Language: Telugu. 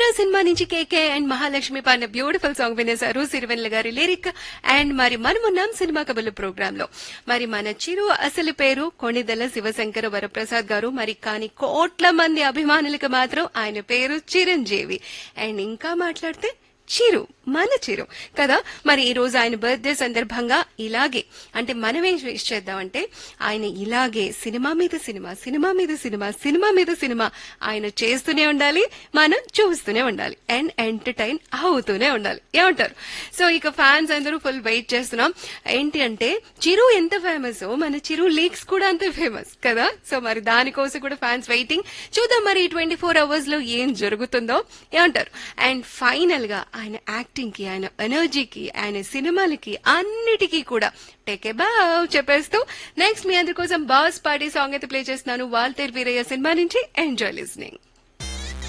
వీర సినిమా నుంచి కేకే అండ్ మహాలక్ష్మి పాడిన బ్యూటిఫుల్ సాంగ్ వినేశారు సిరివెన్నెల గారి లిరిక్ అండ్ మరి మనమున్నాం సినిమా కబుర్లు ప్రోగ్రామ్ లో మరి మన చిరు అసలు పేరు కొణిదెల శివశంకర వరప్రసాద్ గారు మరి కానీ కోట్ల మంది అభిమానులకు మాత్రం ఆయన పేరు చిరంజీవి అండ్ ఇంకా మాట్లాడితే చిరు మన చిరు కదా మరి ఈ రోజు ఆయన బర్త్డే సందర్భంగా ఇలాగే అంటే మనం ఏం విష్ చేద్దామంటే ఆయన ఇలాగే సినిమా మీద సినిమా సినిమా మీద సినిమా సినిమా మీద సినిమా ఆయన చేస్తూనే ఉండాలి మనం చూస్తూనే ఉండాలి అండ్ ఎంటర్టైన్ అవుతూనే ఉండాలి ఏమంటారు సో ఇక ఫ్యాన్స్ అందరూ ఫుల్ వెయిట్ చేస్తున్నాం ఏంటి అంటే చిరు ఎంత ఫేమస్ మన చిరు లీక్స్ కూడా అంతే ఫేమస్ కదా సో మరి దానికోసం కూడా ఫ్యాన్స్ వెయిటింగ్ చూద్దాం మరి ట్వంటీ ఫోర్ అవర్స్ లో ఏం జరుగుతుందో ఏమంటారు అండ్ ఫైనల్ గా ఆయన యాక్టింగ్ కి ఆయన ఎనర్జీకి ఆయన సినిమాలకి అన్నిటికీ కూడా టేక్ ఏ బావ్ చెప్పేస్తూ నెక్స్ట్ మీ అందరి కోసం బాస్ పార్టీ సాంగ్ అయితే ప్లే చేస్తున్నాను వాల్తేర్ వీరయ్య సినిమా నుంచి ఎంజాయ్ లిస్నింగ్